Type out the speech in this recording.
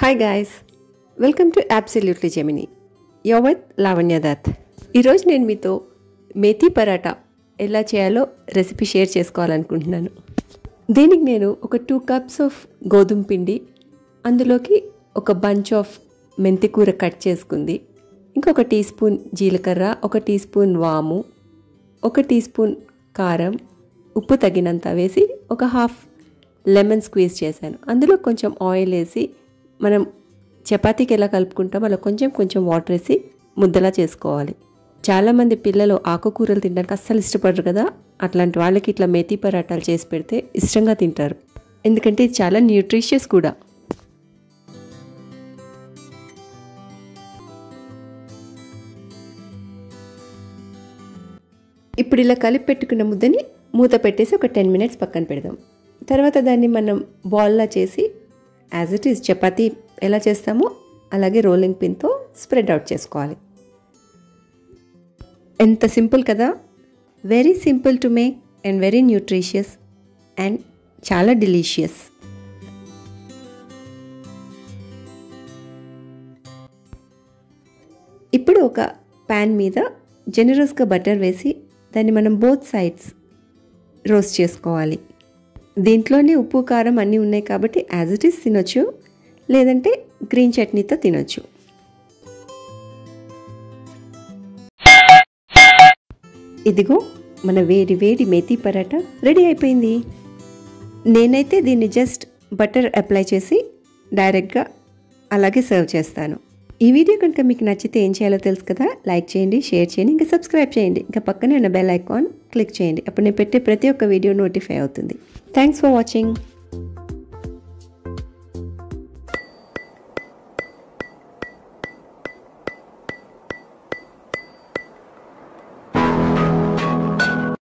hi guys welcome to absolutely Gemini యోవత్ లావణ్య దత్ ఈరోజు నేను మీతో మేథీ పరాటా ఎలా చేయాలో రెసిపీ షేర్ చేసుకోవాలనుకుంటున్నాను దీనికి నేను ఒక టూ కప్స్ ఆఫ్ గోధుమ పిండి అందులోకి ఒక బంచ్ ఆఫ్ మెంతి కూర కట్ చేసుకుంది ఇంకొక టీ స్పూన్ జీలకర్ర ఒక టీ స్పూన్ వాము ఒక టీ స్పూన్ కారం ఉప్పు తగినంత వేసి ఒక హాఫ్ లెమన్ స్క్వీజ్ చేశాను అందులో కొంచెం ఆయిల్ వేసి మనం చపాతీకి ఎలా కలుపుకుంటాం అలా కొంచెం కొంచెం వాటర్ వేసి ముద్దలా చేసుకోవాలి చాలామంది పిల్లలు ఆకుకూరలు తినడానికి అస్సలు ఇష్టపడరు కదా అట్లాంటి వాళ్ళకి ఇట్లా మేథీ పరాటాలు చేసి పెడితే ఇష్టంగా తింటారు ఎందుకంటే ఇది చాలా న్యూట్రిషియస్ కూడా ఇప్పుడు ఇలా కలిపి పెట్టుకున్న ముద్దని మూత పెట్టేసి ఒక టెన్ మినిట్స్ పక్కన పెడదాం తర్వాత దాన్ని మనం బాల్లా చేసి యాజ్ ఇట్ ఈస్ చపాతీ ఎలా చేస్తామో అలాగే రోలింగ్ పిన్తో స్ప్రెడ్ అవుట్ చేసుకోవాలి ఎంత సింపుల్ కదా very simple to make and very nutritious and చాలా డిలీషియస్ ఇప్పుడు ఒక ప్యాన్ మీద జనరస్గా బటర్ వేసి దాన్ని మనం బోత్ సైడ్స్ రోస్ట్ చేసుకోవాలి దీంట్లోనే ఉప్పు కారం అన్నీ ఉన్నాయి కాబట్టి యాజ్ ఇట్ ఈస్ తినొచ్చు లేదంటే గ్రీన్ చట్నీతో తినొచ్చు ఇదిగో మన వేడి వేడి మేథీ పరాటా రెడీ అయిపోయింది నేనైతే దీన్ని జస్ట్ బటర్ అప్లై చేసి డైరెక్ట్గా అలాగే సర్వ్ చేస్తాను ఈ వీడియో కనుక మీకు నచ్చితే ఏం చేయాలో తెలుసు కదా లైక్ చేయండి షేర్ చేయండి ఇంకా సబ్స్క్రైబ్ చేయండి ఇంకా పక్కనే ఉన్న బెల్ ఐకాన్ క్లిక్ చేయండి అప్పుడు నేను పెట్టే ప్రతి ఒక్క వీడియో నోటిఫై అవుతుంది థ్యాంక్స్ ఫర్ వాచింగ్